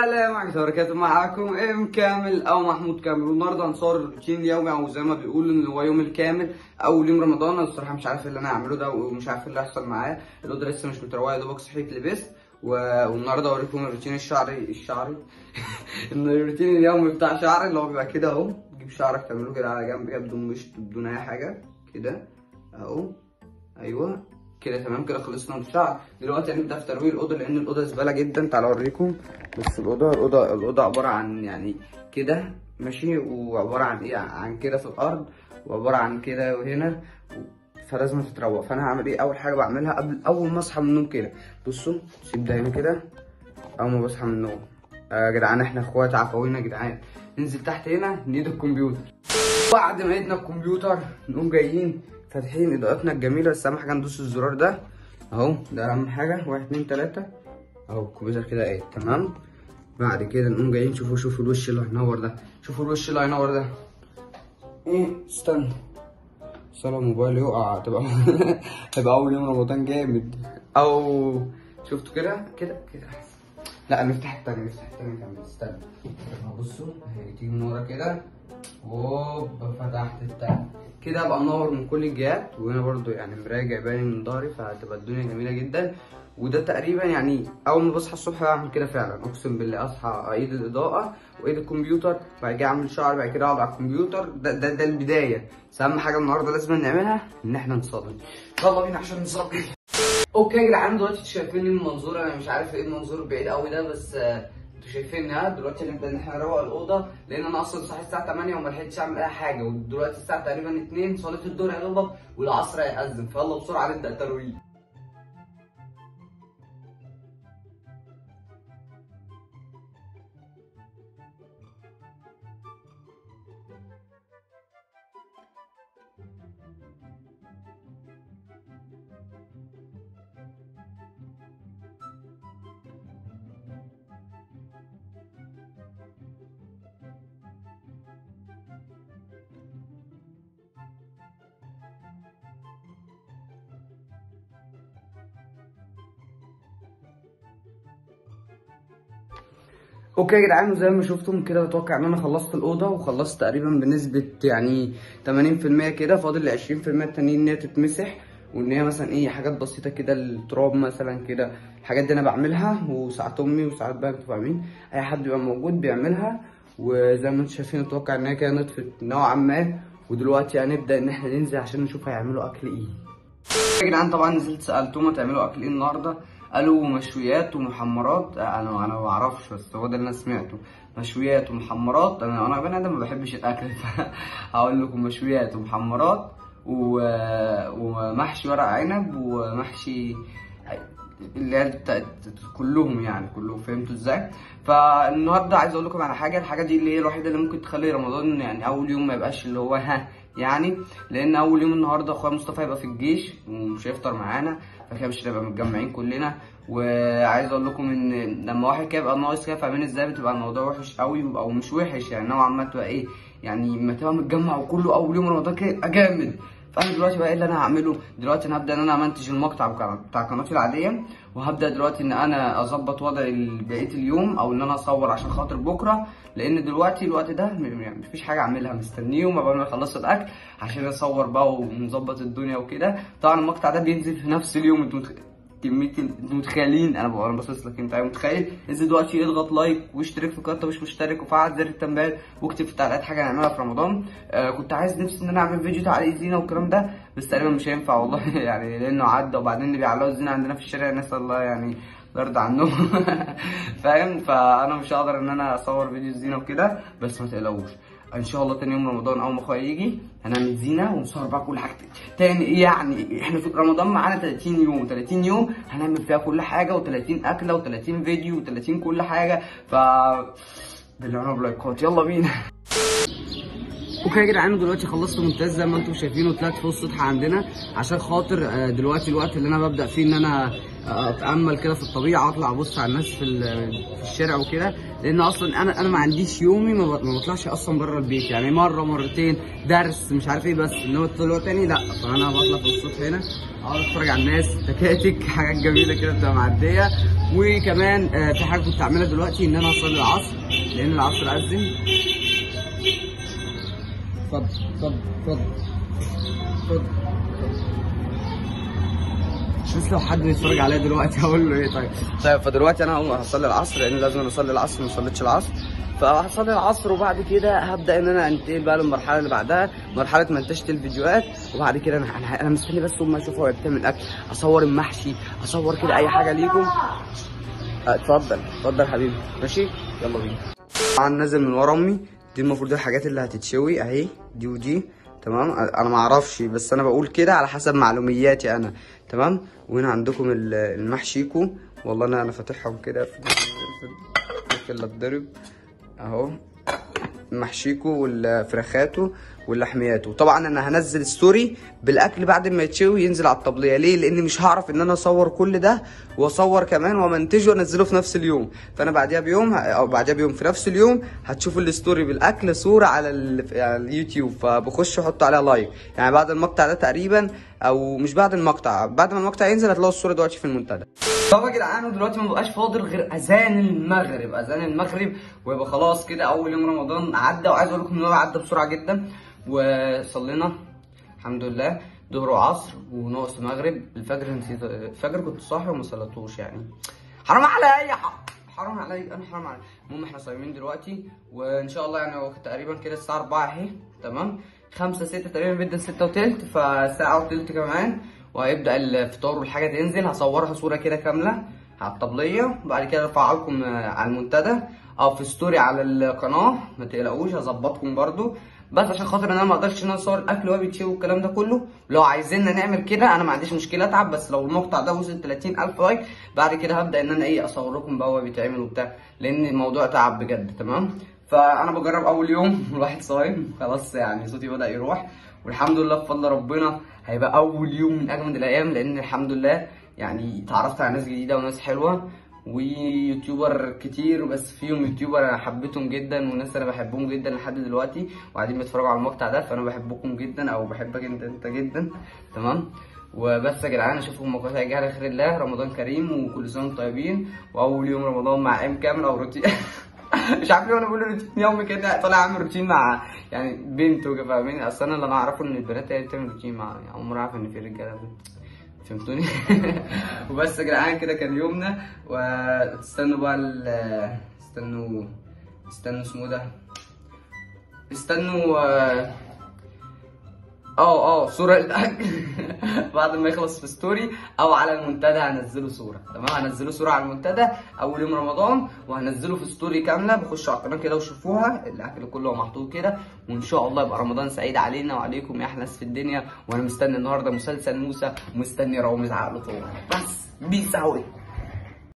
السلام عليكم وبركاته معاكم ام كامل او محمود كامل والنهارده هنصور الروتين اليومي او زي ما بيقولوا ان هو يوم الكامل اول يوم رمضان انا الصراحه مش عارف اللي انا هعمله ده ومش عارف اللي هيحصل معايا الاوضه لسه مش متروقه يا دوبك صحيت لبست و- والنهارده اوريكم الروتين الشعري الشعري ان الروتين اليومي بتاع شعري اللي هو بيبقى كده اهو تجيب شعرك تعمله كده على جنب كده بدون مشط بدون اي حاجه كده اهو ايوه كده تمام كده خلصنا من الشعر دلوقتي هنبدا في ترويق الاوضه لان الاوضه زباله جدا تعالوا اوريكم بس الاوضه الاوضه الاوضه عباره عن يعني كده ماشي وعباره عن ايه عن كده في الارض وعباره عن كده وهنا فلازم تتروق فانا هعمل ايه اول حاجه بعملها قبل اول ما اصحى من النوم كده بصوا سيب ده هنا كده اول ما بصحى من النوم يا جدعان احنا اخوات عفوينا يا جدعان ننزل تحت هنا نديد الكمبيوتر بعد ما ايدنا الكمبيوتر نقوم جايين فاتحين اضاءتنا الجميله بس اهم حاجه ندوس الزرار ده اهو ده اهم حاجه واحد اتنين تلاته اهو الكمبيوتر كده ايه تمام بعد كده نقوم جايين شوفوا شوفوا الوش اللي هينور ده شوفوا الوش اللي هينور ده ايه استنى صلاة موبايل يقع تبقى هيبقى اول يوم رمضان جامد او شفتوا كده كده كده احسن لا نفتح التاني نفتح التاني كمان استنى بصوا هي تيجي من ورا كده هوب فتحت التاني كده ابقى منور من كل الجهات وهنا برضو يعني مراجع باين من ظهري فهتبقى الدنيا جميله جدا وده تقريبا يعني اول ما بصحى الصبح بعمل كده فعلا اقسم بالله اصحى ايد الاضاءه وايد الكمبيوتر بعد كده اعمل شعر بعد كده اقعد على الكمبيوتر ده ده, ده البدايه بس اهم حاجه النهارده لازم نعملها ان احنا نصلي يلا بينا عشان نصلي اوكي يا جدعان دلوقتي انتوا شايفين المنظور انا مش عارف ايه المنظور بعيد قوي ده بس آه، انتوا شايفينها دلوقتي هنبدا ان احنا نروق الاوضه لان انا اصلا صاحي الساعه 8 وما لحقتش اعمل اي حاجه ودلوقتي الساعه تقريبا 2 صلاه الظهر يا دوبك والعصر هيأذن فيلا بسرعه نبدا الترويج اوكي يا جدعان وزي ما شفتم كده بتوقع ان انا خلصت الاوضه وخلصت تقريبا بنسبه يعني 80% كده فاضل لي 20% التانيين ان هي تتمسح وان هي مثلا ايه حاجات بسيطه كده التراب مثلا كده الحاجات دي انا بعملها وساعات امي وساعات بقى انتوا فاهمين اي حد بيبقى موجود بيعملها وزي ما انتم شايفين اتوقع ان هي كده نطفت نوعا ما ودلوقتي هنبدا ان احنا ننزل عشان نشوف هيعملوا اكل ايه يا جدعان طبعا نزلت سالتهم هتعملوا اكل ايه النهارده قالوا مشويات ومحمرات انا انا ما اعرفش بس هو ده اللي انا سمعته مشويات ومحمرات انا انا بني ادم ما بحبش الاكل هقول لكم مشويات ومحمرات و... ومحشي ورق عنب ومحشي اللي هي بتاعت كلهم يعني كلهم فهمتوا ازاي فالنهارده عايز اقول لكم على حاجه الحاجه دي اللي هي الوحيده اللي ممكن تخلي رمضان يعني اول يوم ما يبقاش اللي هو ها يعني لان اول يوم النهارده اخويا مصطفى هيبقى في الجيش ومش هيفطر معانا فكده مش هنبقى متجمعين كلنا وعايز اقول لكم ان لما واحد كده يبقى ناقص كده فاهمين ازاي بتبقى الموضوع وحش قوي او مش وحش يعني نوعا ما تبقى ايه يعني لما تبقى متجمع وكله اول يوم رمضان كده يبقى جامد فانا دلوقتي بقى ايه اللي انا هعمله دلوقتي انا هبدا ان انا امنتج المقطع بتاع بتاع قناتي العاديه وهبدا دلوقتي ان انا اظبط وضع بقيه اليوم او ان انا اصور عشان خاطر بكره لان دلوقتي الوقت ده م- يعني مفيش حاجه اعملها مستنيهم قبل ما يخلصوا الاكل عشان اصور بقى ونظبط الدنيا وكده طبعا المقطع ده بينزل في نفس اليوم انتوا متخ... كميه ال- انتوا متخيلين انا بقى انا باصص لك انت متخيل انزل دلوقتي اضغط لايك واشترك في القناه مش مشترك وفعل زر التنبيهات واكتب في التعليقات حاجه نعملها في رمضان آه كنت عايز نفسي ان انا اعمل فيديو تعليق زينه والكلام ده بس تقريبا مش هينفع والله يعني لانه عدى وبعدين اللي بيعلقوا الزينه عندنا في الشارع نسال الله يعني يرضى عنهم فاهم فانا مش هقدر ان انا اصور فيديو زينه وكده بس ما تقلقوش ان شاء الله تاني يوم رمضان اول ما اخويا يجي هنعمل زينه ونصور بقى كل حاجه تاني يعني احنا في رمضان معانا 30 يوم 30 يوم هنعمل فيها كل حاجه و30 اكله و30 فيديو و30 كل حاجه ف بالله لايكات يلا بينا اوكي يا جدعان دلوقتي خلصت مونتاج زي ما انتم شايفين وطلعت فوق السطح عندنا عشان خاطر آه، دلوقتي الوقت اللي انا ببدا فيه ان انا آه، اتامل كده في الطبيعه اطلع ابص على الناس في ال- في الشارع وكده لان اصلا انا انا ما عنديش يومي ما ب- ما بطلعش اصلا بره البيت يعني مره مرتين درس مش عارف ايه بس انما طلوع تاني لا فانا بطلع فوق السطح هنا اقعد اتفرج على الناس تكاتك حاجات جميله كده بتبقى معديه وكمان آه، في حاجه كنت اعملها دلوقتي ان انا اصلي العصر لان العصر اذن اتفضل اتفضل اتفضل اتفضل شوف لو حد بيتفرج عليا دلوقتي هقول له ايه طيب طيب فدلوقتي انا هقوم هصلي العصر لان لازم أنا اصلي العصر ما صليتش العصر فهصلي العصر وبعد كده هبدا ان انا انتقل بقى للمرحله اللي بعدها مرحله منتجه الفيديوهات وبعد كده انا انا, أنا مستني بس امي اشوفها وهي بتعمل اكل اصور المحشي اصور كده اي حاجه ليكم آه، اتفضل اتفضل حبيبي ماشي يلا بينا طبعا نازل من ورا امي دي المفروض الحاجات اللي هتتشوي اهي دي ودي تمام انا ما اعرفش بس انا بقول كده على حسب معلومياتي انا تمام وهنا عندكم ال- المحشيكو والله انا انا فاتحهم كده في في- في اللي اتضرب اهو محشيكو والفراخاتو واللحمياتو طبعا انا هنزل ستوري بالاكل بعد ما يتشوي ينزل على الطبليه ليه لان مش هعرف ان انا اصور كل ده واصور كمان ومنتجه وانزله في نفس اليوم فانا بعديها بيوم او بعديها بيوم في نفس اليوم هتشوفوا الستوري بالاكل صوره على, ال... على اليوتيوب فبخش احط عليها لايك يعني بعد المقطع ده تقريبا او مش بعد المقطع بعد ما المقطع ينزل هتلاقوا الصوره دلوقتي في المنتدى طب يا جدعان ودلوقتي ما بقاش فاضل غير اذان المغرب اذان المغرب ويبقى خلاص كده اول يوم رمضان عدى وعايز اقول لكم ان هو عدى بسرعه جدا وصلينا الحمد لله ظهر وعصر وناقص مغرب الفجر نسيت الفجر كنت صاحي وما صليتوش يعني حرام عليا حرام عليا انا حرام عليا المهم احنا صايمين دلوقتي وان شاء الله يعني هو تقريبا كده الساعه 4 اهي تمام 5 6 تقريبا بيبدا 6 وتلت فساعه وتلت كمان وهيبدا الفطار والحاجه تنزل هصورها صوره كده كامله على الطبليه وبعد كده ارفعها لكم آه، على المنتدى او في ستوري على القناه ما تقلقوش هظبطكم برضو بس عشان خاطر ان انا ما اقدرش ان انا اصور الاكل وهو بيتشوي والكلام ده كله لو عايزيننا نعمل كده انا ما عنديش مشكله اتعب بس لو المقطع ده وصل 30000 لايك بعد كده هبدا ان انا ايه اصور لكم بقى وهو بيتعمل وبتاع لان الموضوع تعب بجد تمام فانا بجرب اول يوم الواحد صايم خلاص يعني صوتي بدا يروح والحمد لله بفضل ربنا هيبقى اول يوم من اجمد الايام لان الحمد لله يعني اتعرفت على ناس جديده وناس حلوه ويوتيوبر كتير بس فيهم يوتيوبر انا حبيتهم جدا وناس انا بحبهم جدا لحد دلوقتي وقاعدين بيتفرجوا على المقطع ده فانا بحبكم جدا او بحبك انت انت جدا تمام وبس يا جدعان اشوفكم مقاطع جايه على خير الله رمضان كريم وكل سنه وانتم طيبين واول يوم رمضان مع ام كامل او روتين مش عارف ليه وانا بقول روتين يومي كده طالع اعمل روتين مع يعني بنت وكده فاهمين اصل انا اللي انا اعرفه ان البنات هي اللي بتعمل روتين مع يعني عمري اعرف ان في رجاله فهمتوني وبس يا جدعان كده كان يومنا واستنوا بقى ال- استنوا استنوا اسمه ده استنوا آه، اه اه صورة الاكل بعد ما يخلص في ستوري او على المنتدى هنزله صورة تمام هنزله صورة على المنتدى اول يوم رمضان وهنزله في ستوري كاملة بخشوا على القناة كده وشوفوها الاكل كله محطوط كده وان شاء الله يبقى رمضان سعيد علينا وعليكم يا احلى ناس في الدنيا وانا مستني النهارده مسلسل موسى ومستني رامز عقله طول بس بيس اوت